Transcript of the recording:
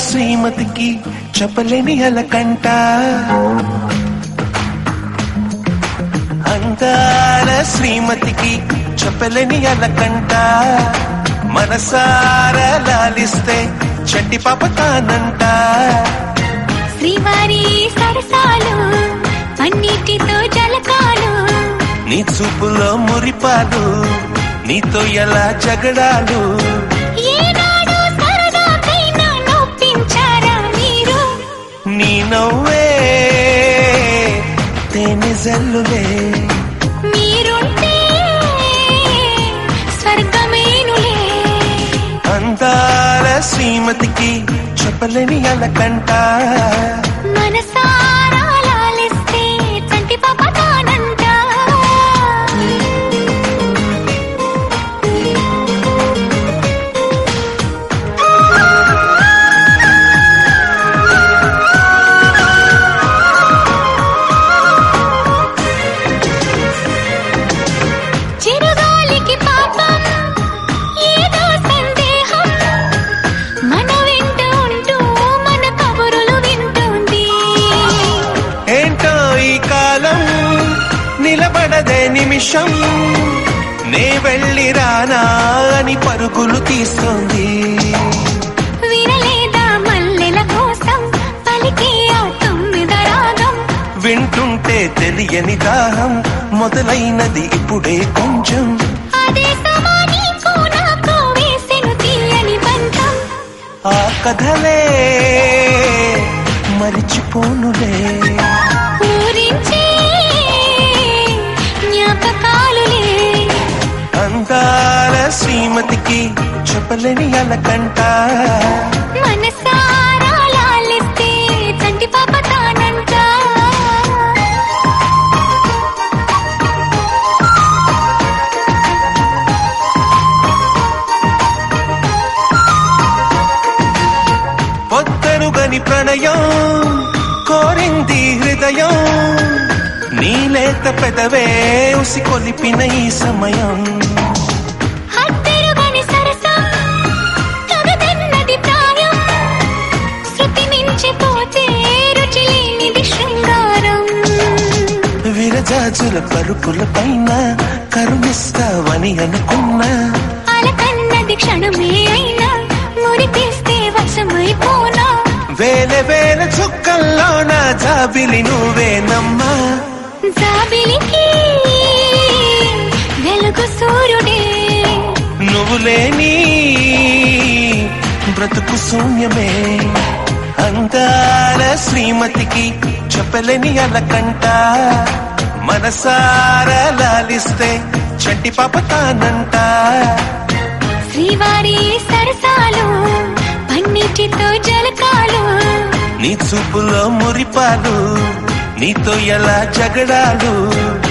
శ్రీమతికి చెప్పలేని అలకంట అందాల శ్రీమతికి చెప్పలేని అలకంట మనసార లాలిస్తే చంటి పాప తానంట శ్రీవారి సరసాలు అన్నిటితో జలకాలు నీ చూపులో మురిపాలు నీతో ఎలా జగడాలు ఏనాడు సరదాకైనా నొప్పించారా మీరు నీ నవ్వే తేనె జల్లులే మీరుంటే స్వర్గమేనులే అందాల శ్రీమతికి చెప్పలేని అలకంట మనసారా లాలిస్తే చంటి పాప తానంట చిరుగాలికి పాపం ఏదో సందేహం మన వెంట ఉంటూ మన కబురులు వింటుంది ఏంటో ఈ కాలం నిలబడదే నిమిషం నే వెళ్ళి రానా అని పరుగులు తీస్తుంది వినలేదా మల్లెల కోసం పలికే ఆ తొమ్మిద రాగం వింటుంటే తెలియని దాహం మొదలైనది ఇప్పుడే కొంచెం అదే సమాని నాకు వేసెను తీయని బంధం ఆ కథలే మరిచిపోనులే ఊరించే జ్ఞాపకాలులే అందాల శ్రీమతికి చెప్పలేని అలకంట మనసారా లాలిస్తే చంటి పాప తానంట పొద్దరుగని ప్రణయం కోరింది హృదయం నీలేత పెదవే ఉసి కొలిపిన ఈ సమయం హద్దెరుగని సరసం కగదన్నది ప్రాయం శృతి మించిపోతే రుచి లేనిది శృంగారం విరజాజుల పరుపుల పైన కరుణిస్తావని అనుకున్నా అలకన్నది క్షణమే అయినా మురిపిస్తే వశమైపోనా వేల వేల చుక్కల్లో నా జాబిలి నువ్వేనమ్మా జాబిలికి వెలుగు సూర్యుడే నువ్వు లేని బ్రతుకు శూన్యమే అందాల శ్రీమతికి చెప్పలేని అలకంట మనసార లాలిస్తే చంటి పాప తానంట శ్రీవారి సరసాలు పన్నిటితో జలకాలు నీ చూపులో మురిపాలు నీతో ఎలా జగడాలు